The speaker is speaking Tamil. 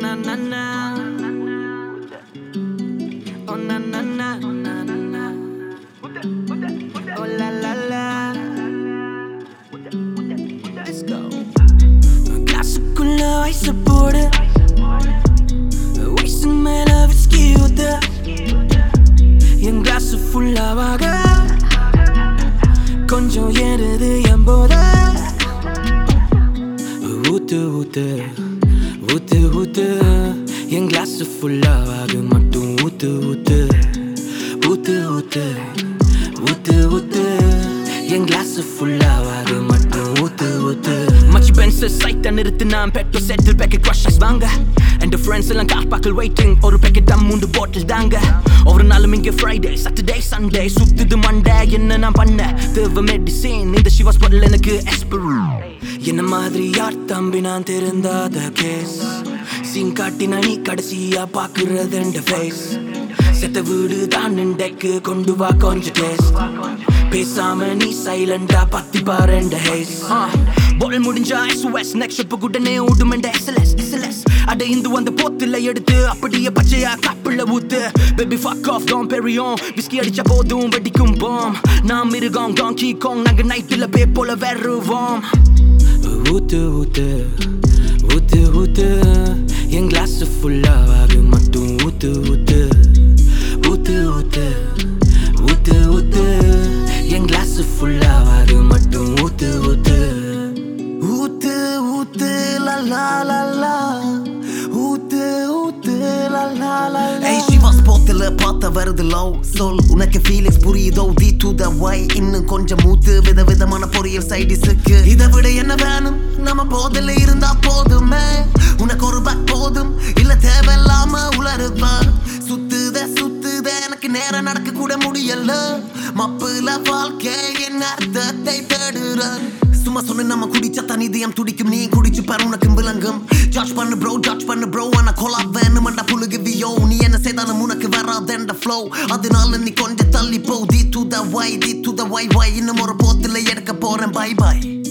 na na na. Oh na na na na na. Oh la la la. Let's go. கிளாஸுக்குள்ள வயசு போடு வயசுக்கு மேல விஸ்கி ஊத்து என் கிளாஸ் ஃபுல்லாவாக கொஞ்சம் ஏறுது என் போத ஊத்து ஊத்து ஊத்து ஊத்து என் கிளாஸ் ஃபுல்லாவாக மட்டும் ஊத்து ஊத்து ஊத்து ஊத்து ஊத்து ஊத்து என் கிளாஸ் ஃபுல்லாவாக மட்டும் ஊத்து ஊத்து மச்சி பென்ஸ் சைட்டை நிறுத்து நான் பெட்ரோல் செட்டில் பேக்கெட் க்ரஷஸ் வாங்க என் ஃப்ரெண்ட்ஸ் எல்லாம் கார் பாக்கல் வெயிட்டிங் ஒரு பேக்கெட் டம் மூன்று பாட்டில் தாங்க ஒரு நாளும் இங்கே ஃப்ரைடே சாட்டர்டே சண்டே சுத்துது மண்டே என்ன நான் பண்ண தேவை மெடிசின் இந்த சிவா ஸ்பாட்டில் எனக்கு எஸ்பரு என்ன மாதிரி யார் தம்பி நான் திருந்தாத கேஸ் சீன் காட்டினா நீ கடைசியா பாக்குறது இந்த ஃபேஸ் செத்த வீடு தான் டெக்கு கொண்டு வா கொஞ்சம் டேஸ்ட் பேசாம நீ சைலண்டா பத்தி பாரு இந்த ஹேஸ் பால் முடிஞ்சா எஸ்ஓஎஸ் நெக்ஸ்ட் ஷிப் உடனே ஓடுமெண்ட எஸ்எல்எஸ் எஸ்எல்எஸ் அட இந்து அந்த போத்துல எடுத்து அப்படியே பச்சையா கப்பிள்ள ஊத்து பேபி ஃபக் ஆஃப் டாம் பெரியோம் விஸ்கி அடிச்ச போதும் வெடிக்கும் பாம் நாம் மிருகம் டாங்கி காங் நாங்க நைட்டுல பே போல வருவோம் ஊத்து ஊத்து ஊத்து ஊத்து என் கிளாஸ் ஃபுல்லாக மட்டும் ஊத்து ஊத்து ஊத்து ஊத்து ஊத்து ஊத்து என் கிளாஸ் ஃபுல்லாக மட்டும் ஊத்து ஊத்து ஊத்து ஊத்து லா லா லா லா ஊத்து ஊத்து லா லா லா லா ஏய் சிவா ஸ்போர்ட்ல பார்த்த வருது லவ் சொல் உனக்கு ஃபீலிங்ஸ் புரியுதோ தி டு த வை இன்னும் கொஞ்சம் மூத்து வித விதமான பொரியல் சைடிஸுக்கு இதை விட என்ன வேணும் நம்ம போதில் இருந்தா போதுமே உனக்கு ஒரு பேக் போதும் இல்ல தேவையில்லாம உளறுவேன் சுத்துத சுத்துத எனக்கு நேரம் நடக்க கூட முடியல மப்புல வாழ்க்கை என் அர்த்தத்தை தேடுறேன் சும்மா சொன்ன நம்ம குடிச்ச தனி இதயம் துடிக்கும் நீ குடிச்சு பாரு உனக்கு விளங்கும் ஜட்ஜ் பண்ணு ப்ரோ ஜட்ஜ் பண்ணு ப்ரோ ஆனா கொலா வேணுமண்டா புழுகு வியோ நீ என்ன செய்தாலும் உனக்கு வராதென்ற ஃப்ளோ அதனால நீ கொஞ்சம் தள்ளி போ தி to the why the to the வை வை இன்னும் ஒரு போத்துல எடுக்க போறேன் பை பை